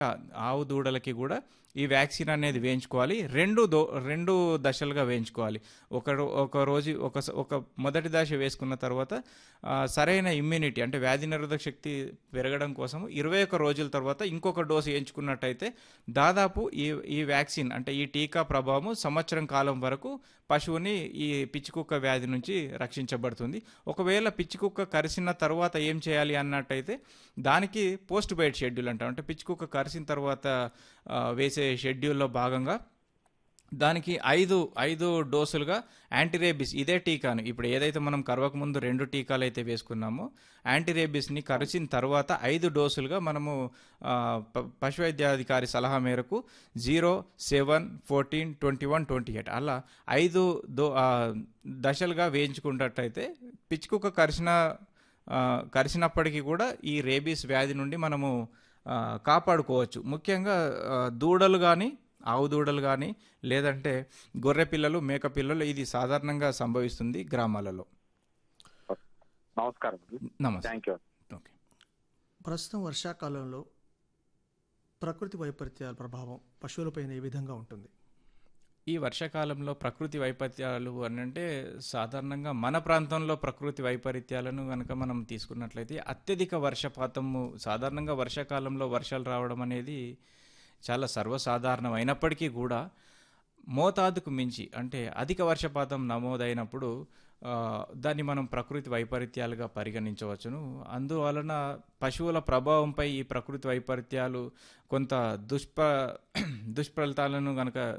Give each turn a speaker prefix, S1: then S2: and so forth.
S1: ఆవు దూడలకి కూడా ఈ వ్యాక్సిన్ అనేది వేయించుకోవాలి రెండు దో రెండు దశలుగా వేయించుకోవాలి ఒక రో- ఒక రోజు ఒక స- ఒక మొదటి దశ వేసుకున్న తర్వాత ఆ, సరైన ఇమ్యూనిటీ అంటే వ్యాధి నిరోధక శక్తి పెరగడం కోసం ఇరవై ఒక్క రోజుల తర్వాత ఇంకొక డోసు వేయించుకున్నట్టయితే దాదాపు ఈ ఈ వ్యాక్సిన్ అంటే ఈ టీకా ప్రభావం సంవత్సరం కాలం వరకు పశువుని ఈ పిచ్చికుక్క వ్యాధి నుంచి రక్షించబడుతుంది ఒకవేళ పిచ్చికుక్క కరిసిన తర్వాత ఏం చేయాలి అన్నట్టయితే దానికి పోస్ట్ బైట్ షెడ్యూల్ అంటాం అంటే పిచ్చికుక్క కరిసిన తర్వాత ఆ, వేసే షెడ్యూల్లో భాగంగా దానికి ఐదు ఐదు డోసులుగా యాంటీరేబిస్ ఇదే టీకాను ఇప్పుడు ఏదైతే మనం కరవక ముందు రెండు టీకాలు అయితే వేసుకున్నామో యాంటీరేబిస్ని కరిచిన తర్వాత ఐదు డోసులుగా మనము ఆ, ప- పశు వైద్యాధికారి సలహా మేరకు zero seven fourteen twenty one twenty eight అలా ఐదు దో ఆ, దశలుగా వేయించుకున్నట్టయితే పిచ్చుకుక్క కరిసిన ఆ, కరిచినప్పటికీ కూడా ఈ రేబీస్ వ్యాధి నుండి మనము ఆ, కాపాడుకోవచ్చు ముఖ్యంగా ఆ, దూడలు కానీ ఆవు దూడలు కానీ లేదంటే గొర్రె పిల్లలు మేక పిల్లలు ఇది సాధారణంగా సంభవిస్తుంది గ్రామాలలో
S2: నమస్కారం
S1: నమస్తే
S2: థ్యాంక్ యూ
S1: ఓకే
S3: ప్రస్తుతం వర్షాకాలంలో ప్రకృతి వైపరీత్యాల ప్రభావం పశువులపైన ఏ విధంగా ఉంటుంది
S1: ఈ వర్షాకాలంలో ప్రకృతి వైపరీత్యాలు అని అంటే సాధారణంగా మన ప్రాంతంలో ప్రకృతి వైపరీత్యాలను కనుక మనం తీసుకున్నట్లయితే అత్యధిక వర్షపాతము సాధారణంగా వర్షాకాలంలో వర్షాలు రావడం అనేది చాలా సర్వసాధారణం అయినప్పటికీ కూడా మోతాదుకు మించి అంటే అధిక వర్షపాతం నమోదైనప్పుడు ఆ, దాన్ని మనం ప్రకృతి వైపరీత్యాలుగా పరిగణించవచ్చును అందువలన పశువుల ప్రభావంపై ఈ ప్రకృతి వైపరీత్యాలు కొంత దుష్ప దుష్ఫలితాలను కనుక